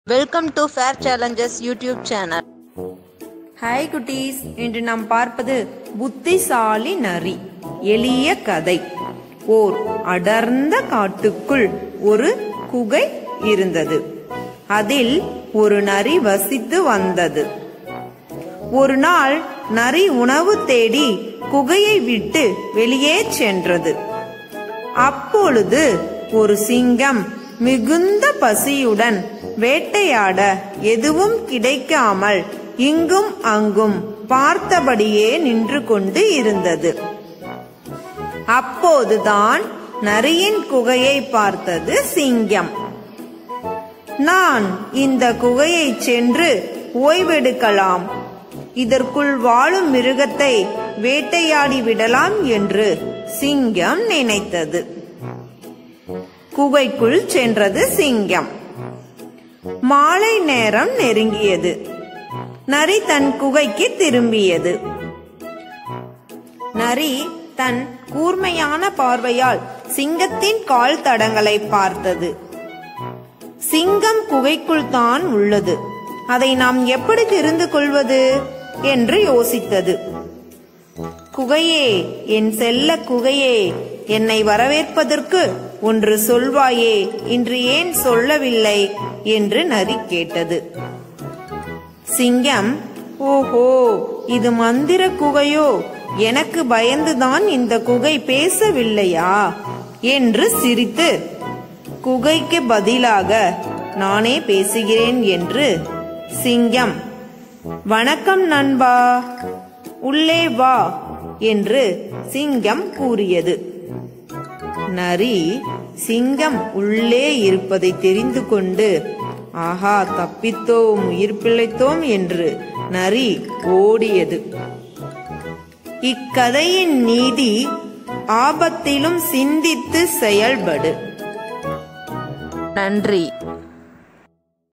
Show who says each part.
Speaker 1: welcome to fair challenges YouTube channel
Speaker 2: hi குட்டீஸ் இன்று நாம் பார்ப்பது புத்திசாலி நரி எளிய கதை ஓர் அடர்ந்த காட்டுக்குள் ஒரு குகை இருந்தது அதில் ஒரு நரி வசித்து வந்தது ஒரு நாள் நரி உணவு தேடி குகையை விட்டு வெளியே சென்றது அப்பொழுது ஒரு சிங்கம் மிகுந்த பசியுடன் வேட்டையாட எதுவும் கிடைக்காமல் இங்கும் அங்கும் பார்த்தபடியே நின்று கொண்டு இருந்தது அப்போதுதான் நரியின் குகையை பார்த்தது சிங்கம் நான் இந்த குகையை சென்று ஓய்வெடுக்கலாம் இதற்குள் வாழும் மிருகத்தை வேட்டையாடி விடலாம் என்று சிங்கம் நினைத்தது குகைக்குள் சென்றது சிங்கம் மாலை நேரம் நெருங்கியது நரி தன் குகைக்கு திரும்பியது நரி தன் கூர்மையான பார்வையால் சிங்கத்தின் கால் தடங்களை பார்த்தது சிங்கம் குகைக்குள் தான் உள்ளது அதை நாம் எப்படி தெரிந்து கொள்வது என்று யோசித்தது குகையே என் செல்ல குகையே என்னை வரவேற்பதற்கு ஒன்று சொல்வாயே இன்று ஏன் சொல்லவில்லை என்று நரி கேட்டது சிங்கம் ஓஹோ இது மந்திர குகையோ எனக்கு பயந்துதான் இந்த குகை பேசவில்லையா என்று சிரித்து குகைக்கு பதிலாக நானே பேசுகிறேன் என்று சிங்கம் வணக்கம் நண்பா உள்ளே வா என்று சிங்கம் கூறியது நரி சிங்கம் உள்ளே இருப்பதை தெரிந்து கொண்டு ஆஹா தப்பித்தோம் உயிர் பிழைத்தோம் என்று நரி ஓடியது இக்கதையின் நீதி ஆபத்திலும் சிந்தித்து செயல்படு
Speaker 1: நன்றி